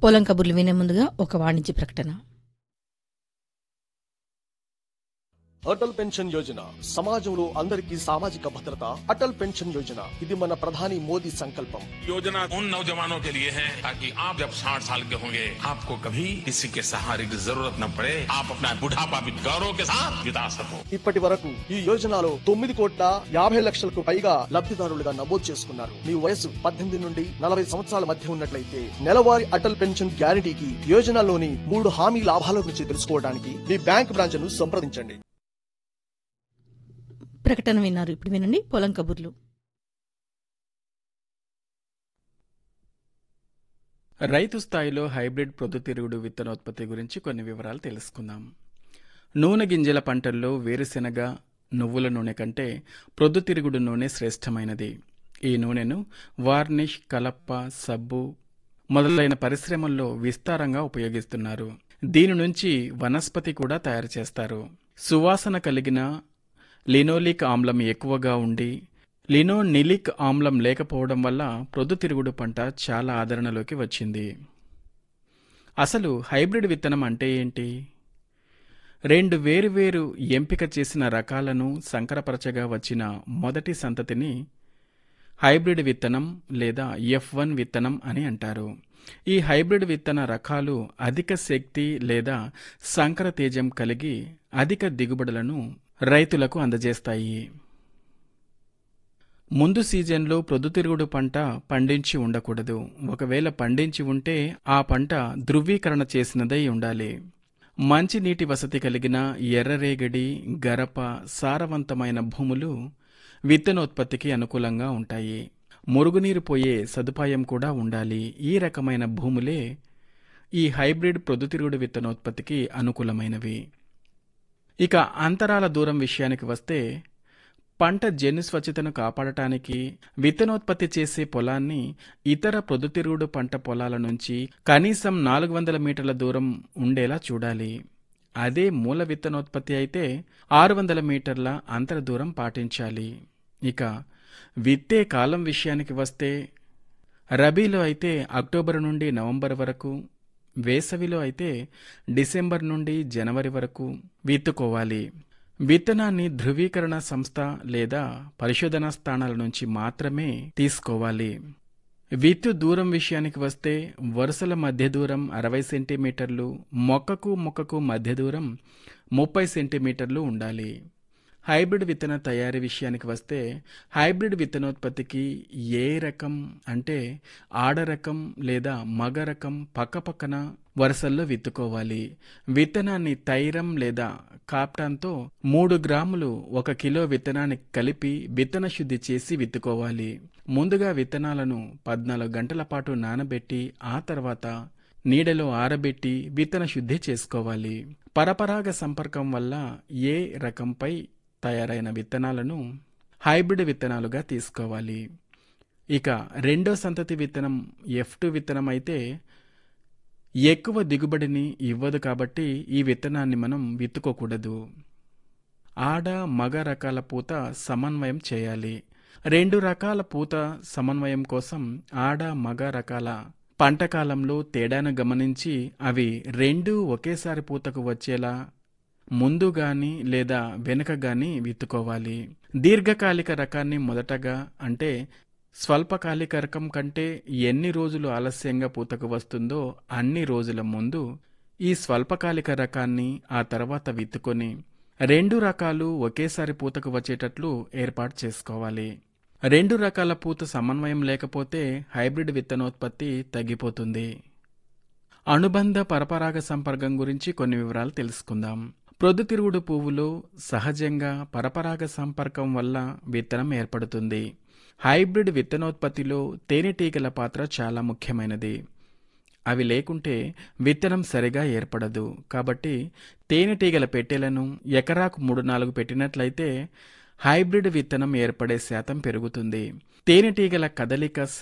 పొలం కబుర్లు వినే ముందుగా ఒక వాణిజ్య ప్రకటన అటల్ పెన్షన్ యోజన సమాజంలో అందరికీ సామాజిక భద్రత అటల్ పెన్షన్ యోజన ఇది మన ప్రధాని మోదీ సంకల్పం योजना उन नौजवानों के लिए है ताकि आप जब 60 साल के होंगे आपको कभी किसी के सहारे की जरूरत न पड़े आप अपना बुढ़ापा भी गौरव के साथ बिता सको ఇప్పటి వరకు ఈ యోజనలో తొమ్మిది కోట్ల యాభై లక్షలకు పైగా లబ్ధిదారులుగా నమోదు చేసుకున్నారు మీ వయసు పద్దెనిమిది నుండి నలభై సంవత్సరాల మధ్య ఉన్నట్లయితే నెలవారీ అటల్ పెన్షన్ గ్యారంటీకి యోజనలోని మూడు హామీ లాభాల గురించి తెలుసుకోవడానికి మీ బ్యాంక్ బ్రాంచ్ ను సంప్రదించండి ప్రకటన విన్నారు ఇప్పుడు వినండి పొలం కబుర్లు రైతు స్థాయిలో హైబ్రిడ్ ప్రొద్దుతిరుగుడు విత్తనోత్పత్తి గురించి కొన్ని వివరాలు తెలుసుకుందాం నూనె గింజల పంటల్లో వేరుశెనగ నువ్వుల నూనె కంటే ప్రొద్దుతిరుగుడు నూనె శ్రేష్టమైనది ఈ నూనెను వార్నిష్ కలప్ప సబ్బు మొదలైన పరిశ్రమల్లో విస్తారంగా ఉపయోగిస్తున్నారు దీని నుంచి వనస్పతి కూడా తయారు చేస్తారు సువాసన కలిగిన లినోలిక్ ఆమ్లం ఎక్కువగా ఉండి లినోనిలిక్ ఆమ్లం లేకపోవడం వల్ల ప్రొద్దుతిరుగుడు పంట చాలా ఆదరణలోకి వచ్చింది అసలు హైబ్రిడ్ విత్తనం అంటే ఏంటి రెండు వేరువేరు ఎంపిక చేసిన రకాలను సంకరపరచగా వచ్చిన మొదటి సంతతిని హైబ్రిడ్ విత్తనం లేదా ఎఫ్ వన్ విత్తనం అని అంటారు ఈ హైబ్రిడ్ విత్తన రకాలు అధిక శక్తి లేదా సంకర తేజం కలిగి అధిక దిగుబడులను రైతులకు అందజేస్తాయి ముందు సీజన్లో ప్రొద్దుతిరుగుడు పంట పండించి ఉండకూడదు ఒకవేళ పండించి ఉంటే ఆ పంట ధృవీకరణ చేసినదై ఉండాలి మంచి నీటి వసతి కలిగిన ఎర్రరేగడి గరప సారవంతమైన భూములు విత్తనోత్పత్తికి అనుకూలంగా ఉంటాయి మురుగునీరు పోయే సదుపాయం కూడా ఉండాలి ఈ రకమైన భూములే ఈ హైబ్రిడ్ ప్రొద్దుతిరుగుడు విత్తనోత్పత్తికి అనుకూలమైనవి ఇక అంతరాల దూరం విషయానికి వస్తే పంట జన్యు స్వచ్ఛతను కాపాడటానికి విత్తనోత్పత్తి చేసే పొలాన్ని ఇతర ప్రొద్దుతిరుగుడు పంట పొలాల నుంచి కనీసం నాలుగు వందల మీటర్ల దూరం ఉండేలా చూడాలి అదే మూల విత్తనోత్పత్తి అయితే ఆరు వందల మీటర్ల అంతర దూరం పాటించాలి ఇక విత్తే కాలం విషయానికి వస్తే రబీలో అయితే అక్టోబర్ నుండి నవంబర్ వరకు వేసవిలో అయితే డిసెంబర్ నుండి జనవరి వరకు విత్తుకోవాలి విత్తనాన్ని ధృవీకరణ సంస్థ లేదా పరిశోధనా స్థానాల నుంచి మాత్రమే తీసుకోవాలి విత్తు దూరం విషయానికి వస్తే వరుసల మధ్య దూరం అరవై సెంటీమీటర్లు మొక్కకు మొక్కకు మధ్య దూరం ముప్పై సెంటీమీటర్లు ఉండాలి హైబ్రిడ్ విత్తన తయారీ విషయానికి వస్తే హైబ్రిడ్ విత్తనోత్పత్తికి ఏ రకం అంటే ఆడ రకం లేదా మగ రకం పక్కపక్కన వరుసల్లో విత్తుకోవాలి విత్తనాన్ని తైరం లేదా కాప్టాన్తో మూడు గ్రాములు ఒక కిలో విత్తనానికి కలిపి విత్తన శుద్ధి చేసి విత్తుకోవాలి ముందుగా విత్తనాలను పద్నాలుగు గంటల పాటు నానబెట్టి ఆ తర్వాత నీడలో ఆరబెట్టి విత్తన శుద్ధి చేసుకోవాలి పరపరాగ సంపర్కం వల్ల ఏ రకంపై తయారైన విత్తనాలను హైబ్రిడ్ విత్తనాలుగా తీసుకోవాలి ఇక రెండో సంతతి విత్తనం ఎఫ్ టూ విత్తనం అయితే ఎక్కువ దిగుబడిని ఇవ్వదు కాబట్టి ఈ విత్తనాన్ని మనం విత్తుకోకూడదు ఆడ మగ రకాల పూత సమన్వయం చేయాలి రెండు రకాల పూత సమన్వయం కోసం ఆడ మగ రకాల పంట కాలంలో తేడాను గమనించి అవి రెండూ ఒకేసారి పూతకు వచ్చేలా ముందు గాని లేదా వెనుక గాని విత్తుకోవాలి దీర్ఘకాలిక రకాన్ని మొదటగా అంటే స్వల్పకాలిక రకం కంటే ఎన్ని రోజులు ఆలస్యంగా పూతకు వస్తుందో అన్ని రోజుల ముందు ఈ స్వల్పకాలిక రకాన్ని ఆ తర్వాత విత్తుకొని రెండు రకాలు ఒకేసారి పూతకు వచ్చేటట్లు ఏర్పాటు చేసుకోవాలి రెండు రకాల పూత సమన్వయం లేకపోతే హైబ్రిడ్ విత్తనోత్పత్తి తగ్గిపోతుంది అనుబంధ పరపరాగ సంపర్కం గురించి కొన్ని వివరాలు తెలుసుకుందాం ప్రొద్దుతిరుగుడు పువ్వులో సహజంగా పరపరాగ సంపర్కం వల్ల విత్తనం ఏర్పడుతుంది హైబ్రిడ్ విత్తనోత్పత్తిలో తేనెటీగల పాత్ర చాలా ముఖ్యమైనది అవి లేకుంటే విత్తనం సరిగా ఏర్పడదు కాబట్టి తేనెటీగల పెట్టెలను ఎకరాకు మూడు నాలుగు పెట్టినట్లయితే హైబ్రిడ్ విత్తనం ఏర్పడే శాతం పెరుగుతుంది తేనెటీగల కదలిక